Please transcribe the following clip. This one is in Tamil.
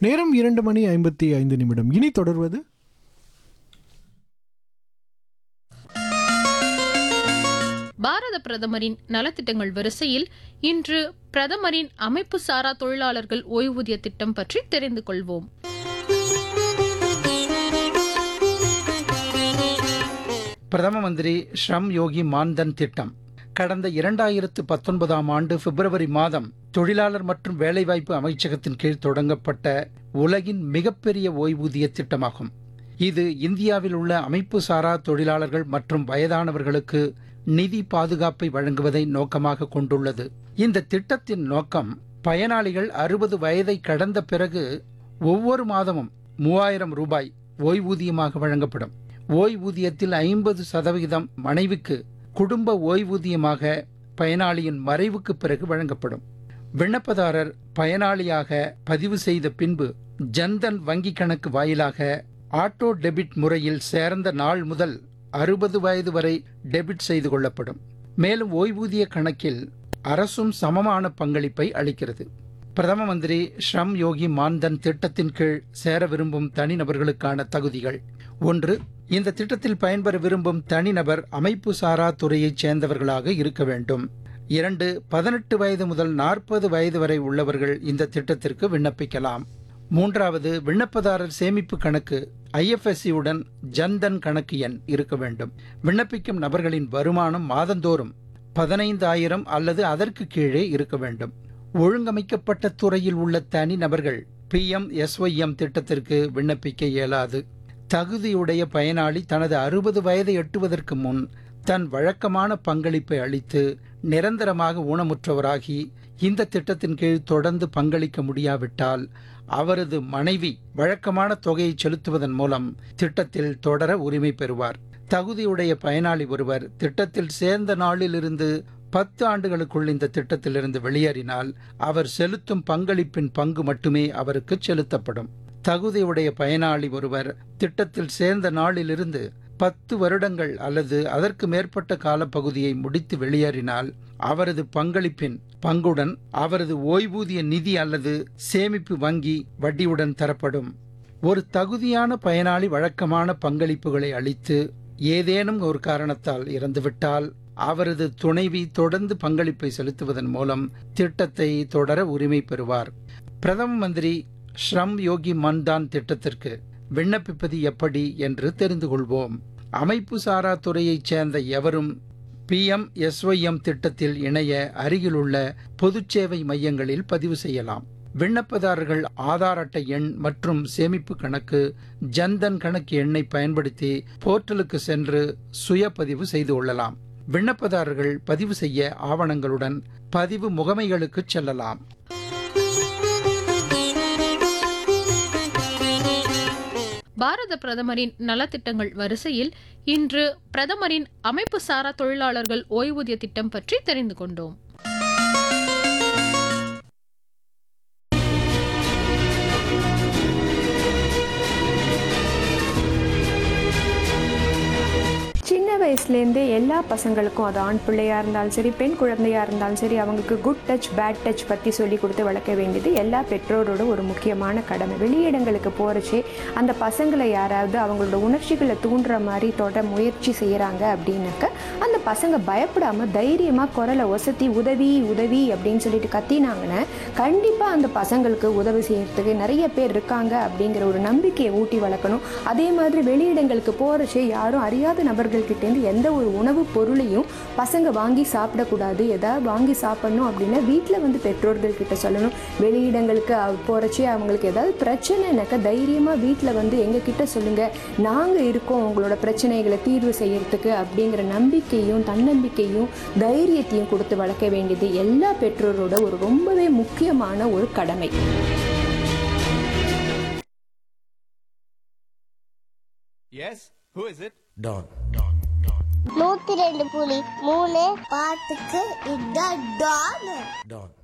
நேரம் இரண்டு மணி ஐம்பத்தி ஐந்து நிமிடம் இனி தொடர்வது பாரத பிரதமரின் நலத்திட்டங்கள் வரிசையில் இன்று பிரதமரின் அமைப்பு சாரா தொழிலாளர்கள் ஓய்வூதிய திட்டம் பற்றி தெரிந்து கொள்வோம் பிரதம மந்திரி ஸ்ரம் யோகி மான்தன் திட்டம் கடந்த இரண்டாயிரத்து பத்தொன்பதாம் ஆண்டு பிப்ரவரி மாதம் தொழிலாளர் மற்றும் வேலைவாய்ப்பு அமைச்சகத்தின் கீழ் தொடங்கப்பட்ட உலகின் மிகப்பெரிய ஓய்வூதிய திட்டமாகும் இது இந்தியாவில் உள்ள அமைப்பு சாரா தொழிலாளர்கள் மற்றும் வயதானவர்களுக்கு நிதி பாதுகாப்பை வழங்குவதை நோக்கமாக கொண்டுள்ளது இந்த திட்டத்தின் நோக்கம் பயனாளிகள் அறுபது வயதை கடந்த பிறகு ஒவ்வொரு மாதமும் மூவாயிரம் ரூபாய் ஓய்வூதியமாக வழங்கப்படும் ஓய்வூதியத்தில் ஐம்பது சதவிகிதம் மனைவிக்கு குடும்ப ஓய்வூதியமாக பயனாளியின் மறைவுக்கு பிறகு வழங்கப்படும் விண்ணப்பதாரர் பயனாளியாக பதிவு செய்த பின்பு ஜன்தன் வங்கி கணக்கு வாயிலாக ஆட்டோ டெபிட் முறையில் சேர்ந்த நாள் முதல் அறுபது வயது வரை டெபிட் செய்து கொள்ளப்படும் மேலும் ஓய்வூதிய கணக்கில் அரசும் சமமான பங்களிப்பை அளிக்கிறது பிரதம மந்திரி ஸ்ரம் யோகி மான்தன் திட்டத்தின் கீழ் சேர விரும்பும் தனிநபர்களுக்கான தகுதிகள் ஒன்று இந்த திட்டத்தில் பயன்பெற விரும்பும் தனிநபர் அமைப்பு சாரா துறையைச் சேர்ந்தவர்களாக இருக்க வேண்டும் இரண்டு பதினெட்டு வயது முதல் நாற்பது வயது வரை உள்ளவர்கள் இந்த திட்டத்திற்கு விண்ணப்பிக்கலாம் மூன்றாவது விண்ணப்பதாரர் சேமிப்பு கணக்கு IFSC உடன் ஜன்தன் கணக்கு எண் இருக்க வேண்டும் விண்ணப்பிக்கும் நபர்களின் வருமானம் மாதந்தோறும் பதினைந்தாயிரம் அல்லது அதற்கு கீழே இருக்க வேண்டும் ஒழுங்கமைக்கப்பட்ட துறையில் உள்ள தனி நபர்கள் பிஎம் எஸ்ஒய்எம் திட்டத்திற்கு விண்ணப்பிக்க இயலாது தகுதியுடைய பயனாளி தனது அறுபது வயதை எட்டுவதற்கு முன் தன் வழக்கமான பங்களிப்பை அளித்து நிரந்தரமாக ஊனமுற்றவராகி இந்த திட்டத்தின் கீழ் தொடர்ந்து பங்களிக்க முடியாவிட்டால் அவரது மனைவி வழக்கமான தொகையை செலுத்துவதன் மூலம் திட்டத்தில் தொடர உரிமை பெறுவார் தகுதியுடைய பயனாளி ஒருவர் திட்டத்தில் சேர்ந்த நாளிலிருந்து பத்து ஆண்டுகளுக்குள் இந்த திட்டத்திலிருந்து வெளியேறினால் அவர் செலுத்தும் பங்களிப்பின் பங்கு மட்டுமே அவருக்கு செலுத்தப்படும் தகுதியுடைய பயனாளி ஒருவர் திட்டத்தில் சேர்ந்த நாளிலிருந்து பத்து வருடங்கள் அல்லது அதற்கு மேற்பட்ட காலப்பகுதியை முடித்து வெளியேறினால் அவரது பங்களிப்பின் பங்குடன் அவரது ஓய்வூதிய நிதி அல்லது சேமிப்பு வங்கி வட்டியுடன் தரப்படும் ஒரு தகுதியான பயனாளி வழக்கமான பங்களிப்புகளை அளித்து ஏதேனும் ஒரு காரணத்தால் இறந்துவிட்டால் அவரது துணைவி தொடர்ந்து பங்களிப்பை செலுத்துவதன் மூலம் திட்டத்தை தொடர உரிமை பெறுவார் பிரதம மந்திரி ஸ்ரம் யோகி மன்தான் திட்டத்திற்கு விண்ணப்பிப்பது எப்படி என்று தெரிந்து கொள்வோம் அமைப்பு சாரா துறையைச் சேர்ந்த எவரும் பிஎம் எஸ்ஒய்எம் திட்டத்தில் இணைய அருகிலுள்ள பொதுச்சேவை மையங்களில் பதிவு செய்யலாம் விண்ணப்பதாரர்கள் ஆதார் அட்டை எண் மற்றும் சேமிப்பு கணக்கு ஜன்தன் கணக்கு எண்ணை பயன்படுத்தி போர்ட்டலுக்கு சென்று சுய பதிவு செய்து கொள்ளலாம் விண்ணப்பதாரர்கள் பதிவு செய்ய ஆவணங்களுடன் பதிவு முகமைகளுக்கு செல்லலாம் பாரத பிரதமரின் நலத்திட்டங்கள் வரிசையில் இன்று பிரதமரின் அமைப்பு சாரா தொழிலாளர்கள் ஓய்வூதிய திட்டம் பற்றி தெரிந்து கொண்டோம் சின்ன வயசுலேருந்தே எல்லா பசங்களுக்கும் அது ஆண் பிள்ளையாக இருந்தாலும் சரி பெண் குழந்தையாக இருந்தாலும் சரி அவங்களுக்கு குட் டச் பேட் டச் பற்றி சொல்லி கொடுத்து வளர்க்க வேண்டியது எல்லா பெற்றோரோட ஒரு முக்கியமான கடமை வெளியிடங்களுக்கு போகிறச்சே அந்த பசங்களை யாராவது அவங்களோட உணர்ச்சிகளை தூண்டுற மாதிரி தொட முயற்சி செய்கிறாங்க அப்படின்னாக்க அந்த பசங்க பயப்படாமல் தைரியமாக குரலை ஒசத்தி உதவி உதவி அப்படின்னு சொல்லிட்டு கத்தினாங்கன்னா கண்டிப்பாக அந்த பசங்களுக்கு உதவி செய்யறதுக்கு நிறைய பேர் இருக்காங்க அப்படிங்கிற ஒரு நம்பிக்கையை ஊட்டி வளர்க்கணும் அதே மாதிரி வெளியிடங்களுக்கு போகிறச்சே யாரும் அறியாத நபர்கள்கிட்டேருந்து எந்த ஒரு உணவுப் பொருளையும் பசங்க வாங்கி சாப்பிடக்கூடாது எதாவது வாங்கி சாப்பிடணும் அப்படின்னா வீட்டில் வந்து பெற்றோர்கள் கிட்ட சொல்லணும் வெளியிடங்களுக்கு போகிறச்சே அவங்களுக்கு ஏதாவது பிரச்சனைனாக்கா தைரியமாக வீட்டில் வந்து எங்ககிட்ட சொல்லுங்கள் நாங்கள் இருக்கோம் உங்களோட பிரச்சனைகளை தீர்வு செய்யறதுக்கு அப்படிங்கிற நம்பிக்கையும் தன்னம்பிக்கையும் தைரியத்தையும் கொடுத்து வளர்க்க வேண்டியது எல்லா பெற்றோரோட ஒரு ரொம்பவே முக்கியமான ஒரு கடமை Yes? Who is it? Don. நூத்தி ரெண்டு புலி மூணு பாட்டுக்கு இதான் டான் Don.